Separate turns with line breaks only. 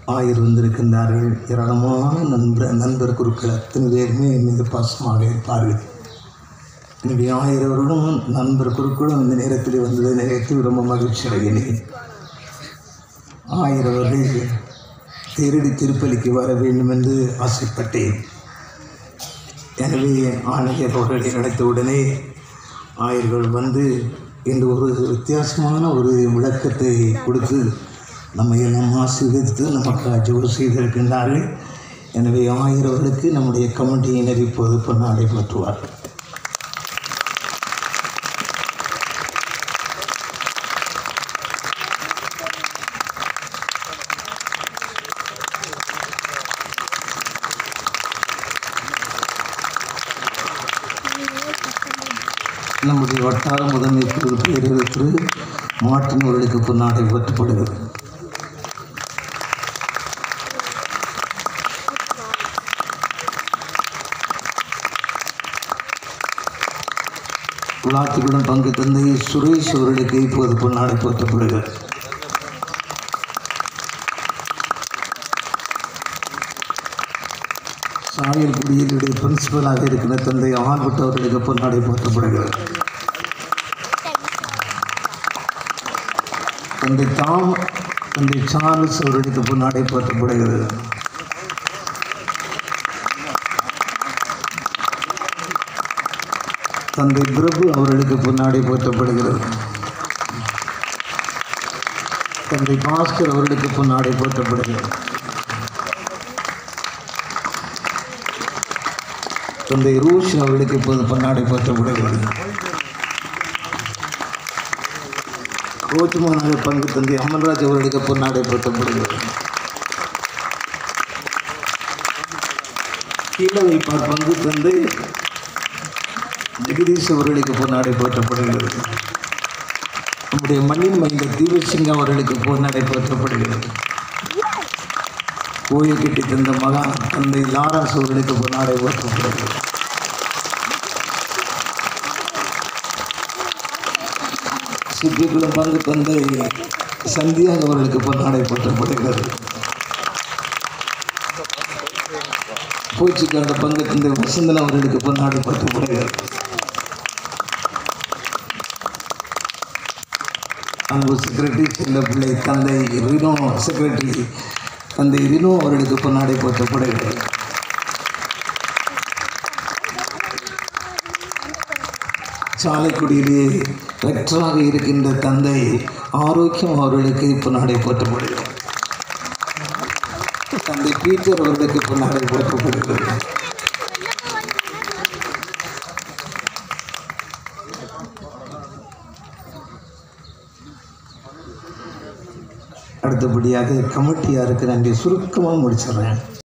ஆயிரம் வந்திருக்கின்றார்கள் ஏராளமான நண்பர் நண்பர் குருக்கள் அத்தனை பேருமே என் மீது பாசமாக இருப்பார்கள் எனவே ஆயிரவர்களும் நண்பர் குருக்களும் இந்த நேரத்தில் வந்ததை நினைத்து ரொம்ப மகிழ்ச்சி அடைகிறேன் ஆயிரவர்கள் தேரடி திருப்பலிக்கு வர வேண்டும் என்று ஆசைப்பட்டேன் எனவே ஆணையர் அவர்களை அழைத்த உடனே ஆயர்கள் வந்து இன்று ஒரு வித்தியாசமான ஒரு விளக்கத்தை கொடுத்து நம்மை எல்லாம் ஆசீர்வதித்து நமக்கு ஜோடு செய்திருக்கின்றார்கள் எனவே ஆயிரவர்களுக்கு நம்முடைய கமிட்டியினர் இப்போது பொன்னாடை மாற்றுவார்கள் நம்முடைய வட்டார முதன்மை குழு பேரவைத் திரு மார்ட்டின் அவர்களுக்கு பொன்னாடை போற்றப்படுகிறது விழாத்துடன் பங்கு தந்தை சுரேஷ் அவர்களுக்கு இப்போது பொன்னாடை போற்றப்படுகிறது சாயல் குடியினுடைய பிரின்சிபலாக இருக்கிற தந்தை ஆல்பர்ட் அவர்களுக்கு பொன்னாடை போற்றப்படுகிறது தந்தை தாம் தந்தை சார்ல்ஸ் அவர்களுக்கு பொன்னாடை போற்றப்படுகிறது தந்தை பிரபு அவர்களுக்கு பொன்னாடை போற்றப்படுகிறது தந்தை பாஸ்கர் அவர்களுக்கு பொன்னாடை போற்றப்படுகிறது தந்தை ரூஷ் அவர்களுக்கு இப்போது பொன்னாடை போற்றப்படுகிறது கோச்சுமானாக பங்கு தந்தை அமல்ராஜ் அவர்களுக்கு பொன்னாடை போற்றப்படுகிறது கீழே வைப்பார் பங்கு தந்தை ஜெகதீஷ் அவர்களுக்கு பொன்னாடை போற்றப்படுகிறது நம்முடைய மண்ணின் மைந்த தீபசிங் அவர்களுக்கு பொன்னாடை போற்றப்படுகிறது கோயில் கட்டி தந்த மகான் தந்தை லாரன்ஸ் அவர்களுக்கு பொன்னாடை போற்றப்படுகிறது சிப்பிக்குளம் பங்கு தந்தை சந்தியாக அவர்களுக்கு பொன்னாடை போற்றப்படுகிறது பூச்சிக்கார பங்கு தந்தை வசந்தன் அவர்களுக்கு பொன்னாடை போற்றப்படுகிறது அன்பு செக்ரட்டரி செல்ல பிள்ளை தந்தை ரினோ செக்ரட்டரி தந்தை ரினோ அவர்களுக்கு பொன்னாடை போற்றப்படுகிறது சாலைக்குடியிலே ரெக்டராக இருக்கின்ற தந்தை ஆரோக்கியம் அவர்களுக்கு பொன்னாடை போற்றப்படுகிறது தந்தை பீட்டர் அவர்களுக்கு பொன்னாடை போற்றப்படுகிறது அடுத்தபடியாக கமிட்டியாருக்கு நன்றி சுருக்கமாக முடிச்சிடுறேன்